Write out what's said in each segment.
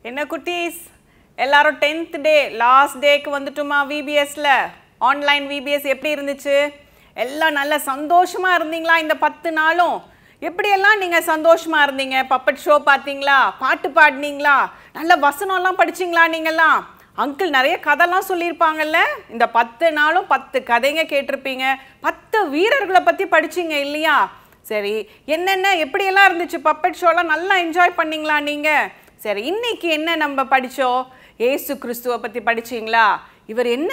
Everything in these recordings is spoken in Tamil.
என்ன குட்டீஸ் எல்லாரும் டென்த் டே லாஸ்ட் டேக்கு வந்துட்டுமா விபிஎஸ்ல ஆன்லைன் விபிஎஸ் எப்படி இருந்துச்சு எல்லாம் நல்ல சந்தோஷமா இருந்தீங்களா இந்த பத்து நாளும் எப்படியெல்லாம் நீங்க சந்தோஷமா இருந்தீங்க பப்பட் ஷோ பார்த்தீங்களா பாட்டு பாடினீங்களா நல்ல வசனம்லாம் படிச்சீங்களா நீங்கெல்லாம் அங்கிள் நிறைய கதைலாம் சொல்லியிருப்பாங்கல்ல இந்த பத்து நாளும் பத்து கதைங்க கேட்டிருப்பீங்க பத்து வீரர்களை பற்றி படிச்சீங்க இல்லையா சரி என்னென்ன எப்படியெல்லாம் இருந்துச்சு பப்பட் ஷோலாம் நல்லா என்ஜாய் பண்ணீங்களா நீங்கள் சரி இன்னைக்கு என்ன நம்ம படித்தோம் ஏசு கிறிஸ்துவை பற்றி படிச்சீங்களா இவர் என்ன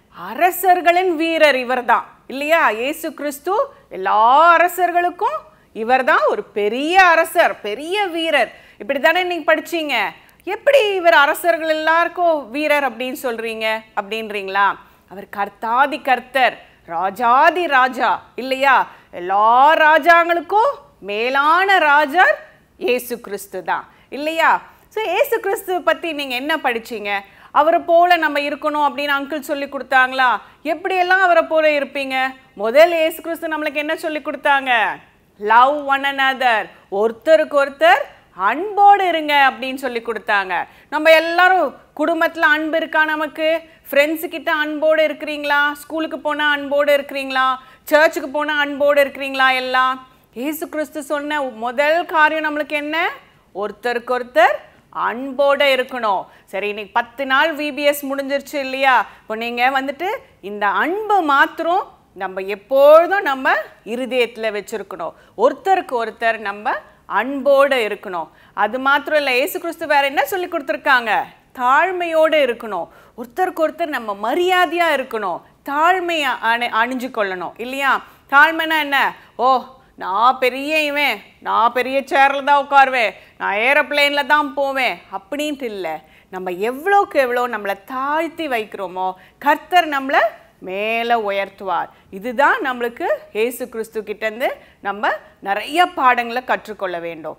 அரசர்களின் வீரர் இவர்தான் இல்லையா ஏசு கிறிஸ்து எல்லா அரசர்களுக்கும் இவர்தான் ஒரு பெரிய அரசர் பெரிய வீரர் இப்படி தானே நீங்கள் படிச்சீங்க எப்படி இவர் அரசர்கள் எல்லாருக்கும் வீரர் அப்படின்னு சொல்றீங்க அப்படின்றீங்களா அவர் கர்த்தாதி கர்த்தர் ராஜாதி ராஜா இல்லையா எல்லா ராஜாங்களுக்கும் மேலான ராஜர் இயேசு கிறிஸ்து தான் இல்லையா ஸோ ஏசு கிறிஸ்துவ பற்றி நீங்கள் என்ன படிச்சீங்க அவரை போல நம்ம இருக்கணும் அப்படின்னு அங்கிள் சொல்லி கொடுத்தாங்களா எப்படியெல்லாம் அவரை போல இருப்பீங்க முதல் ஏசு கிறிஸ்து நம்மளுக்கு என்ன சொல்லி கொடுத்தாங்க லவ் ஒன் another ஒருத்தருக்கு ஒருத்தர் அன்போடு இருங்க அப்படின்னு சொல்லி கொடுத்தாங்க நம்ம எல்லாரும் குடும்பத்தில் அன்பு இருக்கா நமக்கு ஃப்ரெண்ட்ஸு கிட்ட அன்போடு இருக்கிறீங்களா ஸ்கூலுக்கு போனால் அன்போடு இருக்கிறீங்களா சர்ச்சுக்கு போனால் அன்போடு இருக்கிறீங்களா எல்லாம் ஏசு கிறிஸ்து சொன்ன முதல் காரியம் நம்மளுக்கு என்ன ஒருத்தருக்கு ஒருத்தர் அன்போடு இருக்கணும் சரி இன்னைக்கு பத்து நாள் விபிஎஸ் முடிஞ்சிருச்சு இல்லையா இப்போ நீங்கள் வந்துட்டு இந்த அன்பு மாத்திரம் நம்ம எப்பொழுதும் நம்ம இருதயத்தில் வச்சிருக்கணும் ஒருத்தருக்கு ஒருத்தர் நம்ம அன்போடு இருக்கணும் அது மாத்திரம் இல்லை ஏசு கிறிஸ்து வேற என்ன சொல்லி கொடுத்துருக்காங்க தாழ்மையோடு இருக்கணும் ஒருத்தருக்கு ஒருத்தர் நம்ம மரியாதையாக இருக்கணும் தாழ்மையை அணி அணிஞ்சு கொள்ளணும் இல்லையா தாழ்மைனா என்ன ஓ நான் பெரிய இவன் நான் பெரிய சேரில் தான் உட்காருவேன் நான் ஏரோப்ளேனில் தான் போவேன் அப்படின்ட்டு இல்லை நம்ம எவ்வளோக்கு எவ்வளோ நம்மளை தாழ்த்தி வைக்கிறோமோ கர்த்தர் நம்மளை மேலே உயர்த்துவார் இதுதான் நம்மளுக்கு இயேசு கிறிஸ்து கிட்டேருந்து நம்ம நிறைய பாடங்களை கற்றுக்கொள்ள வேண்டும்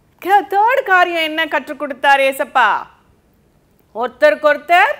தேர்ட் காரியம் என்ன கற்றுக் கொடுத்தார் ஏசப்பா ஒருத்தருக்கு ஒருத்தர்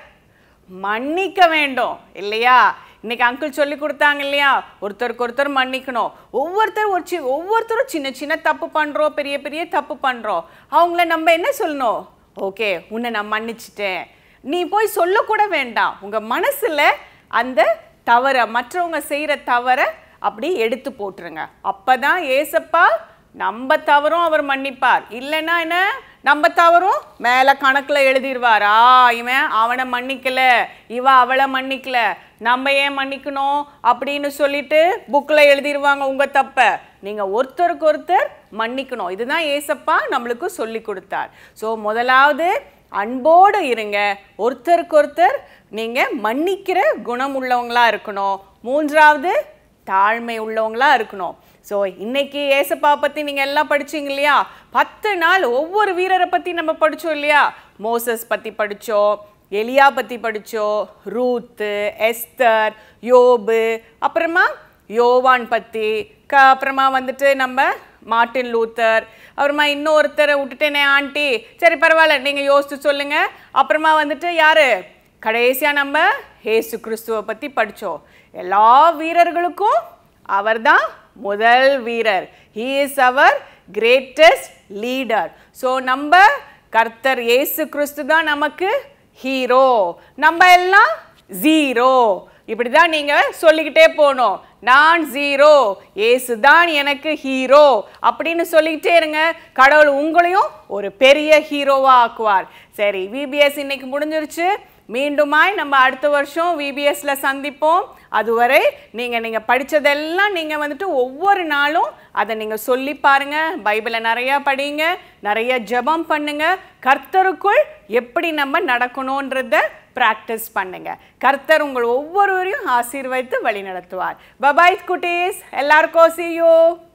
மன்னிக்க வேண்டும் இல்லையா இன்னைக்கு அங்கிள் சொல்லி கொடுத்தாங்க இல்லையா ஒருத்தருக்கு ஒருத்தர் மன்னிக்கணும் ஒவ்வொருத்தர் ஒரு சி ஒவ்வொருத்தரும் சின்ன சின்ன தப்பு பண்ணுறோம் பெரிய பெரிய தப்பு பண்ணுறோம் அவங்கள நம்ம என்ன சொல்லணும் ஓகே உன்னை நான் மன்னிச்சிட்டேன் நீ போய் சொல்லக்கூட வேண்டாம் உங்கள் மனசில் அந்த தவறை மற்றவங்க செய்கிற தவறை அப்படி எடுத்து போட்டுருங்க அப்போ தான் ஏசப்பா நம்ம தவறும் அவர் மன்னிப்பார் இல்லைன்னா என்ன நம்ம தவறும் மேலே கணக்கில் எழுதிடுவார் ஆ இவன் அவனை மன்னிக்கல இவ அவளை மன்னிக்கல நம்ம ஏன் மன்னிக்கணும் அப்படின்னு சொல்லிட்டு புக்கில் எழுதிடுவாங்க உங்கள் தப்பை நீங்கள் ஒருத்தருக்கு ஒருத்தர் மன்னிக்கணும் இதுதான் ஏசப்பா நம்மளுக்கு சொல்லி கொடுத்தார் ஸோ முதலாவது அன்போடு இருங்க ஒருத்தருக்கு ஒருத்தர் நீங்கள் மன்னிக்கிற குணம் உள்ளவங்களா இருக்கணும் மூன்றாவது தாழ்மை உள்ளவங்களா இருக்கணும் ஸோ இன்னைக்கு ஏசப்பா பற்றி நீங்கள் எல்லாம் படிச்சீங்க இல்லையா பத்து நாள் ஒவ்வொரு வீரரை பற்றி நம்ம படித்தோம் இல்லையா மோசஸ் பற்றி படித்தோம் எலியா பற்றி படித்தோம் ரூத்து எஸ்தர் யோபு அப்புறமா யோவான் பற்றி க அப்புறமா வந்துட்டு நம்ம மார்ட்டின் லூத்தர் அப்புறமா இன்னொருத்தரை விட்டுட்டேனே ஆண்டி சரி பரவாயில்ல நீங்கள் யோசிச்சு சொல்லுங்கள் அப்புறமா வந்துட்டு யார் கடைசியாக நம்ம ஏசு கிறிஸ்துவை பற்றி படித்தோம் எல்லா வீரர்களுக்கும் அவர்தான் முதல் வீரர் he is our greatest leader so நம்ம கர்த்தர் இயேசு கிறிஸ்து தான் நமக்கு ஹீரோ நம்ம எல்லாம் ஜீரோ இப்படி தான் நீங்கள் சொல்லிக்கிட்டே போகணும் நான் ஜீரோ ஏசு தான் எனக்கு ஹீரோ அப்படின்னு சொல்லிக்கிட்டே இருங்க கடவுள் உங்களையும் ஒரு பெரிய ஹீரோவா ஆக்குவார் சரி விபிஎஸ் இன்னைக்கு முடிஞ்சிருச்சு மீண்டுமாய் நம்ம அடுத்த வருஷம் விபிஎஸ்ல சந்திப்போம் அதுவரை நீங்கள் நீங்கள் படித்ததெல்லாம் நீங்கள் வந்துட்டு ஒவ்வொரு நாளும் அதை நீங்கள் சொல்லி பாருங்க பைபிளை நிறையா படிங்க நிறைய ஜெபம் பண்ணுங்க கர்த்தருக்குள் எப்படி நம்ம நடக்கணுன்றத ப்ராக்டிஸ் பண்ணுங்க கர்த்தர் உங்கள் ஒவ்வொருவரையும் ஆசீர்வதித்து வழி நடத்துவார் பபாய் குட்டீஸ் எல்லாருக்கும் see you